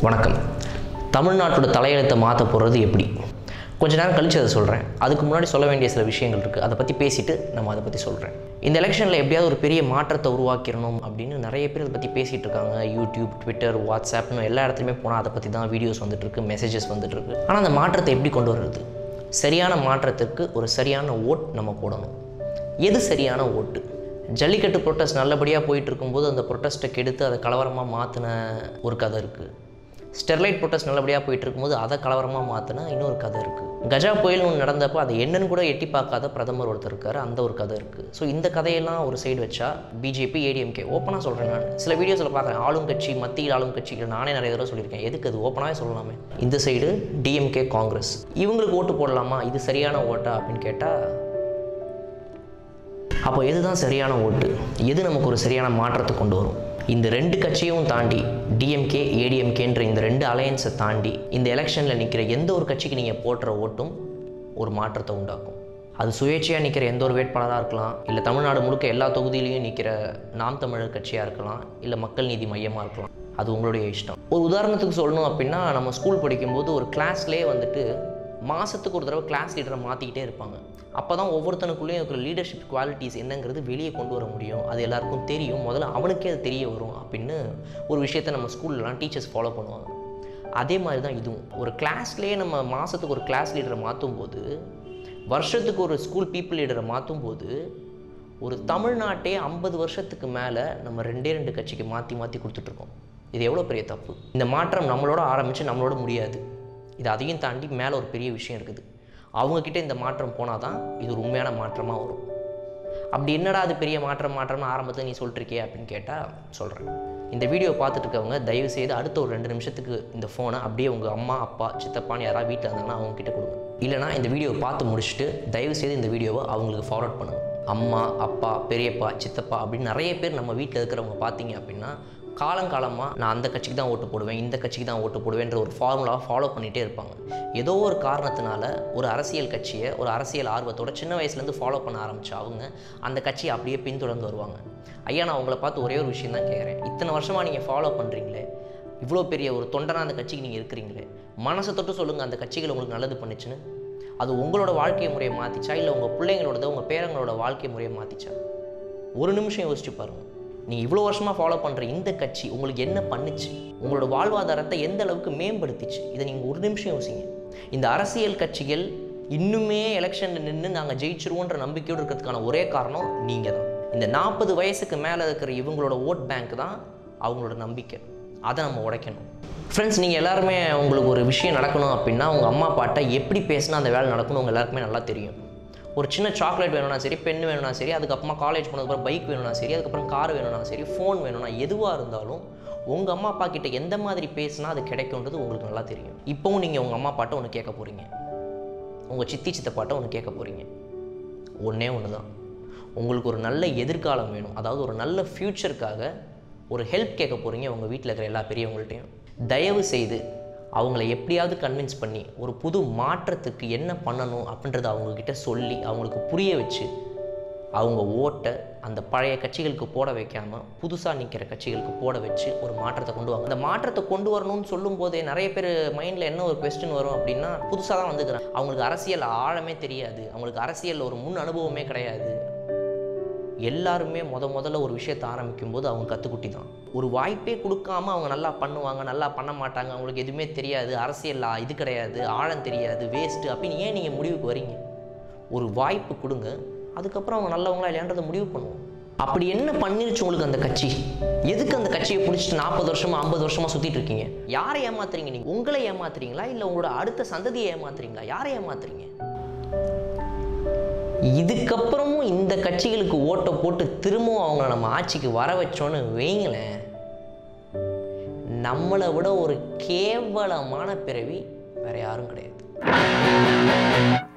வணக்கம் தமிழ்நாட்டோட தலையெழுத்தை மாற்ற போகிறது எப்படி கொஞ்ச நேரம் கழிச்சு அதை சொல்கிறேன் அதுக்கு முன்னாடி சொல்ல வேண்டிய சில விஷயங்கள் இருக்குது அதை பற்றி பேசிட்டு நம்ம அதை பற்றி சொல்கிறேன் இந்த எலெக்ஷனில் எப்படியாவது ஒரு பெரிய மாற்றத்தை உருவாக்கிடணும் அப்படின்னு நிறைய பேர் அதை பற்றி பேசிகிட்டு இருக்காங்க யூடியூப் ட்விட்டர் வாட்ஸ்அப்னு எல்லா இடத்துலையுமே போனால் அதை பற்றி தான் வீடியோஸ் வந்துட்டுருக்கு மெசேஜஸ் வந்துட்டுருக்கு ஆனால் அந்த மாற்றத்தை எப்படி கொண்டு வர்றது சரியான மாற்றத்திற்கு ஒரு சரியான ஓட் நம்ம போடணும் எது சரியான ஓட்டு ஜல்லிக்கட்டு ப்ரொட்டஸ்ட் நல்லபடியாக போயிட்டு இருக்கும்போது அந்த ப்ரொட்டஸ்ட்டை கெடுத்து அதை கலவரமாக மாற்றின ஒரு கதை இருக்குது ஸ்டெர்லைட் ப்ரொட்டஸ்ட் நல்லபடியாக போயிட்டு இருக்கும்போது அதை கலவரமாக மாற்றின இன்னொரு கதை இருக்குது கஜா புயல் ஒன்று நடந்தப்போ அதை என்னன்னு கூட எட்டி பார்க்காத பிரதமர் ஒருத்தர் இருக்கார் அந்த ஒரு கதை இருக்குது ஸோ இந்த கதையெல்லாம் ஒரு சைடு வச்சா பிஜேபி ஏடிஎம்கே ஓப்பனாக சொல்கிறேன் நான் சில வீடியோஸில் பார்க்குறேன் ஆளும் கட்சி மத்தியில் ஆளும் கட்சி நானே நிறைய தடவை சொல்லியிருக்கேன் எதுக்கு அது ஓப்பனாகவே சொல்லலாமே இந்த சைடு டிஎம்கே காங்கிரஸ் இவங்களுக்கு ஓட்டு போடலாமா இது சரியான ஓட்டா அப்படின்னு கேட்டால் அப்போ எதுதான் சரியான ஓட்டு எது நமக்கு ஒரு சரியான மாற்றத்தை கொண்டு வரும் இந்த ரெண்டு கட்சியும் தாண்டி டிஎம்கே ஏடிஎம்கேன்ற இந்த ரெண்டு அலையன்ஸை தாண்டி இந்த எலெக்ஷனில் நிற்கிற எந்த ஒரு கட்சிக்கு நீங்கள் போடுற ஓட்டும் ஒரு மாற்றத்தை உண்டாக்கும் அது சுயேட்சையாக நிற்கிற எந்த ஒரு வேட்பாளராக இருக்கலாம் இல்லை தமிழ்நாடு முழுக்க எல்லா தொகுதியிலையும் நிற்கிற நாம் தமிழர் கட்சியாக இருக்கலாம் இல்லை மக்கள் நீதி மையமாக இருக்கலாம் அது உங்களுடைய இஷ்டம் ஒரு உதாரணத்துக்கு சொல்லணும் அப்படின்னா நம்ம ஸ்கூல் படிக்கும்போது ஒரு கிளாஸ்லேயே வந்துட்டு மாதத்துக்கு ஒரு தடவை கிளாஸ் லீடரை மாற்றிக்கிட்டே இருப்பாங்க அப்போ தான் ஒவ்வொருத்தனுக்குள்ளேயும் இருக்கிற லீடர்ஷிப் குவாலிட்டிஸ் என்னங்கிறது வெளியே கொண்டு வர முடியும் அது எல்லாருக்கும் தெரியும் முதல்ல அவனுக்கே அது தெரிய வரும் அப்படின்னு ஒரு விஷயத்த நம்ம ஸ்கூல்லலாம் டீச்சர்ஸ் ஃபாலோ பண்ணுவாங்க அதே மாதிரி தான் இதுவும் ஒரு கிளாஸ்லேயே நம்ம மாதத்துக்கு ஒரு கிளாஸ் லீடரை மாற்றும் போது வருஷத்துக்கு ஒரு ஸ்கூல் பீப்புள் லீடரை மாற்றும் போது ஒரு தமிழ்நாட்டே ஐம்பது வருஷத்துக்கு மேலே நம்ம ரெண்டே ரெண்டு கட்சிக்கு மாற்றி மாற்றி கொடுத்துட்ருக்கோம் இது எவ்வளோ பெரிய தப்பு இந்த மாற்றம் நம்மளோட ஆரம்பித்து நம்மளோட முடியாது இது அதையும் தாண்டி மேலே ஒரு பெரிய விஷயம் இருக்குது அவங்கக்கிட்ட இந்த மாற்றம் போனால் தான் இது ஒரு உண்மையான மாற்றமாக வரும் அப்படி என்னடா அது பெரிய மாற்றம் மாற்றம்னு ஆரம்பத்தில் நீ சொல்லிட்டுருக்கியே அப்படின்னு கேட்டால் சொல்கிறேன் இந்த வீடியோ பார்த்துட்டு இருக்கவங்க தயவு செய்து அடுத்த ஒரு ரெண்டு நிமிஷத்துக்கு இந்த ஃபோனை அப்படியே உங்கள் அம்மா அப்பா சித்தப்பான்னு யாராவது வீட்டில் இருந்தாங்கன்னா அவங்க கிட்ட கொடுங்க இல்லைனா இந்த வீடியோவை பார்த்து முடிச்சுட்டு தயவு செய்து இந்த வீடியோவை அவங்களுக்கு ஃபார்வர்ட் பண்ணுங்கள் அம்மா அப்பா பெரியப்பா சித்தப்பா அப்படின்னு நிறைய பேர் நம்ம வீட்டில் இருக்கிறவங்க பார்த்தீங்க அப்படின்னா காலங்காலமாக நான் அந்த கட்சிக்கு தான் ஓட்டு போடுவேன் இந்த கட்சிக்கு தான் ஓட்டு போடுவேன்ற ஒரு ஃபார்முலாவை ஃபாலோ பண்ணிகிட்டே இருப்பாங்க ஏதோ ஒரு காரணத்தினால ஒரு அரசியல் கட்சியை ஒரு அரசியல் ஆர்வத்தோட சின்ன வயசுலேருந்து ஃபாலோ பண்ண ஆரம்பிச்ச அவங்க அந்த கட்சியை அப்படியே பின்தொடர்ந்து வருவாங்க ஐயா நான் உங்களை பார்த்து ஒரே ஒரு விஷயம் தான் கேட்குறேன் இத்தனை வருஷமாக நீங்கள் ஃபாலோ பண்ணுறீங்களே இவ்வளோ பெரிய ஒரு தொண்டனாக அந்த கட்சிக்கு நீங்கள் இருக்கிறீங்களே மனசை தொட்டு சொல்லுங்கள் அந்த கட்சிகள் உங்களுக்கு நல்லது பண்ணுச்சுன்னு அது உங்களோட வாழ்க்கை முறையை மாற்றிச்சா இல்லை உங்கள் பிள்ளைங்களோட உங்கள் பேரங்களோட வாழ்க்கை முறையை மாற்றிச்சா ஒரு நிமிஷம் யோசிச்சு பாருங்கள் நீங்கள் இவ்வளோ வருஷமாக ஃபாலோ பண்ணுற இந்த கட்சி உங்களுக்கு என்ன பண்ணுச்சு உங்களோட வாழ்வாதாரத்தை எந்த அளவுக்கு மேம்படுத்திச்சு இதை நீங்கள் ஒரு நிமிஷம் யோசிங்க இந்த அரசியல் கட்சிகள் இன்னுமே எலெக்ஷனில் நின்று நாங்கள் ஜெயிச்சிருவோன்ற நம்பிக்கையோடு இருக்கிறதுக்கான ஒரே காரணம் நீங்கள் தான் இந்த நாற்பது வயசுக்கு மேலே இருக்கிற இவங்களோட ஓட் பேங்க் தான் அவங்களோட நம்பிக்கை அதை நம்ம உடைக்கணும் ஃப்ரெண்ட்ஸ் நீங்கள் எல்லாருமே உங்களுக்கு ஒரு விஷயம் நடக்கணும் அப்படின்னா உங்கள் அம்மா அப்பாட்ட எப்படி பேசினா அந்த வேலை நடக்கணும் உங்கள் எல்லாருக்குமே நல்லா தெரியும் ஒரு சின்ன சாக்லேட் வேணும்னா சரி பென் வேணும்னா சரி அதுக்கப்புறமா காலேஜ் போனதுக்கப்புறம் பைக் வேணும்னா சரி அதுக்கப்புறம் கார் வேணும்னா சரி ஃபோன் வேணும்னா எதுவாக இருந்தாலும் உங்கள் அம்மா அப்பா கிட்ட எந்த மாதிரி பேசினா அது கிடைக்கும்ன்றது உங்களுக்கு நல்லா தெரியும் இப்போவும் நீங்கள் உங்கள் அம்மா அப்பாட்ட ஒன்று கேட்க போகிறீங்க உங்கள் சித்தி சித்தப்பாட்ட ஒன்று கேட்க போகிறீங்க ஒன்றே ஒன்று தான் உங்களுக்கு ஒரு நல்ல எதிர்காலம் வேணும் அதாவது ஒரு நல்ல ஃப்யூச்சருக்காக ஒரு ஹெல்ப் கேட்க போகிறீங்க உங்கள் வீட்டில் இருக்கிற எல்லா பெரியவங்கள்ட்டையும் தயவு செய்து அவங்கள எப்படியாவது கன்வின்ஸ் பண்ணி ஒரு புது மாற்றத்துக்கு என்ன பண்ணணும் அப்படின்றத அவங்கக்கிட்ட சொல்லி அவங்களுக்கு புரிய வச்சு அவங்க ஓட்டை அந்த பழைய கட்சிகளுக்கு போட வைக்காமல் புதுசாக நிற்கிற கட்சிகளுக்கு போட வச்சு ஒரு மாற்றத்தை கொண்டு வாங்க அந்த மாற்றத்தை கொண்டு வரணும்னு சொல்லும் போதே நிறைய பேர் மைண்டில் என்ன ஒரு கொஸ்டின் வரும் அப்படின்னா புதுசாக தான் வந்துக்கிறாங்க அவங்களுக்கு அரசியல் ஆழமே தெரியாது அவங்களுக்கு அரசியலில் ஒரு முன் அனுபவமே கிடையாது எல்லாருமே முத முதல்ல ஒரு விஷயத்தை ஆரம்பிக்கும் போது அவங்க கற்றுக்குட்டி தான் ஒரு வாய்ப்பே கொடுக்காம அவங்க நல்லா பண்ணுவாங்க நல்லா பண்ண மாட்டாங்க அவங்களுக்கு எதுவுமே தெரியாது அரசியல் இது கிடையாது ஆழம் தெரியாது வேஸ்ட்டு அப்படின்னு ஏன் நீங்கள் முடிவுக்கு வரீங்க ஒரு வாய்ப்பு கொடுங்க அதுக்கப்புறம் அவங்க நல்லவங்களா இல்லையான்றதை முடிவு பண்ணுவோம் அப்படி என்ன பண்ணிருச்சு உங்களுக்கு அந்த கட்சி எதுக்கு அந்த கட்சியை பிடிச்சிட்டு நாற்பது வருஷமா ஐம்பது வருஷமா சுத்திட்டு இருக்கீங்க யாரை ஏமாத்துறீங்க நீங்க உங்களை ஏமாத்துறீங்களா இல்லை உங்களோட அடுத்த சந்ததியை ஏமாத்துறீங்களா யாரை ஏமாத்துறீங்க இதுக்கப்புறமும் இந்த கட்சிகளுக்கு ஓட்டை போட்டு திரும்பவும் அவங்கள நம்ம ஆட்சிக்கு வர வச்சோன்னு வைங்களேன் நம்மளை விட ஒரு கேவலமான பிறவி வேற யாரும் கிடையாது